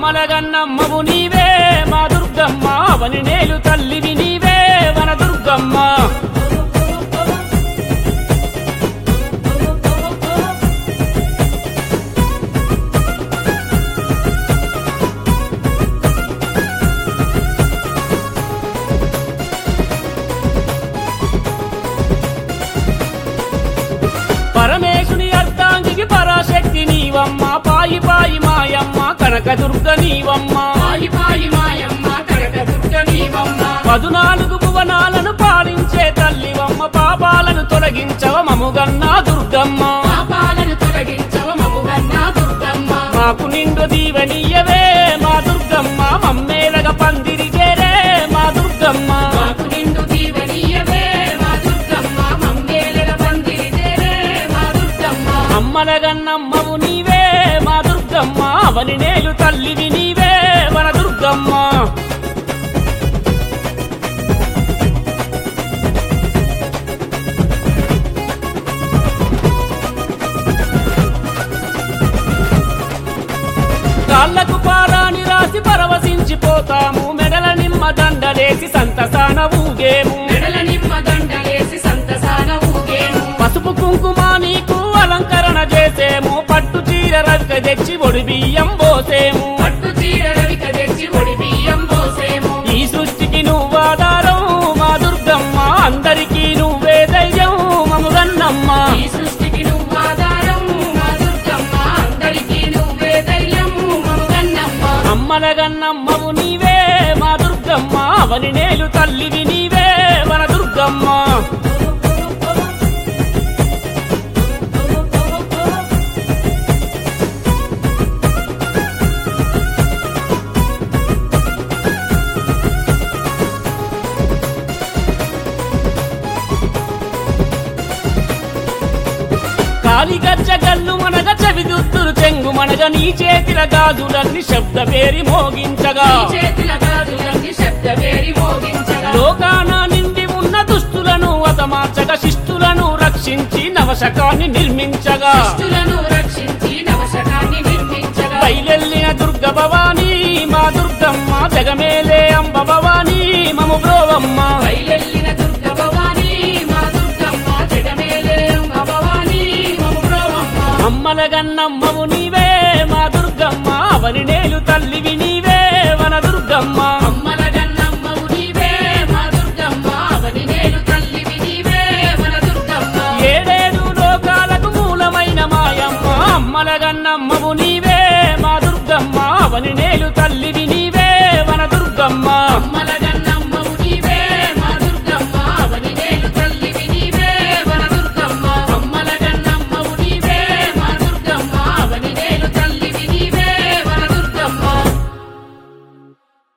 అమ్మలగన్నమ్మవు నీవే మా దుర్గమ్మ అవని నేలు తల్లివి నీవే వన దుర్గమ్మ పరమేశుని అర్ధాంగికి పరాశక్తి నీవమ్మ పాయి పాయి మాయమ్మ కనక దుర్గ నీవమ్మ పాయి పాయి మాయమ్మ కనకదుర్గ నీవమ్మ పదునాలుగు భువనాలను పాలించే తల్లివమ్మ పాపాలను తొలగించవ మముగన్నా దుర్గమ్మ పాపాలను తొలగించవ మముగన్న దుర్గమ్మ మాకు నిండు దీవెనీయవే మా దుర్గమ్మ మమ్మేలగ పందిరి చేరే మా దుర్గమ్మ మాకు నిండు దీవెనీయవే మా దుర్గమ్మ మమ్మేలగ పందిరి తేరే మా దుర్గమ్మ అమ్మలగన్నమ్మవు నీవే మా దుర్గమ్మ అవని నేలు తల్లివి నీవే మన దుర్గమ్మ కాళ్ళకు పారాని రాసి పరవశించిపోతాము మెడల నిమ్మ దండలేసి సంతసాన ఊగేము మెడల నిమ్మ దండలేసి సంతసాన ఊగేము పసుపు కుంకుమ నీకు అలంకరణ చేసేము పట్టు చీర రవిక తెచ్చి ఒడి బియ్యం పోసేము పట్టు చీర రవిక తెచ్చి ఒడి బియ్యం పోసేము ఈ సృష్టికి నువ్వాధారం మా దుర్గమ్మ అందరికీ నువ్వే ధైర్యం మముగన్నమ్మ ఈ సృష్టికి నువ్వు ఆధారం మా దుర్గమ్మ అందరికీ నువ్వే ధైర్యం మముగన్నమ్మ అమ్మలగన్నమ్మవు నీవే మా దుర్గమ్మ అవని నేలు తల్లివి నీవే మన దుర్గమ్మ కాలిగజ్జ గల్లు మనగ చెవిదుత్తులు చెంగు మనగ నీ చేతిల గాజులన్నీ శబ్ద పేరి మోగించగా ఈ చేతుల గాజులన్నీ శబ్దవేరి మోగించగా లోకాన నిండి ఉన్న దుష్టులను అతమార్చగా శిష్టులను రక్షించి నవశకాన్ని నిర్మించగా దుష్టులను రక్షించి నవశకాన్ని నిర్మించగా బయలెల్లిన దుర్గ భవానీ మా దుర్గమ్మ జగమేలే అంబ భవానీ మము బ్రోవమ్మ బయలెల్లిన దుర్గ భవానీ మా దుర్గమ్మ జగమేలే అంబ భవానీ మము బ్రోవమ్మ అమ్మలగన్నమ్మవు నీవే మా దుర్గమ్మ అవని నేలు తల్లివి నీవే వన దుర్గమ్మ అమ్మల గన్నమ్మవు నీవే మా దుర్గమ్మ అవని నేలు తల్లివి నీవే మన దుర్గమ్మ ఏడేడు లోకాలకు మూలమైన మాయమ్మ అమ్మలగన్నమ్మవు నీవే మా దుర్గమ్మ అవని నేలు తల్లివి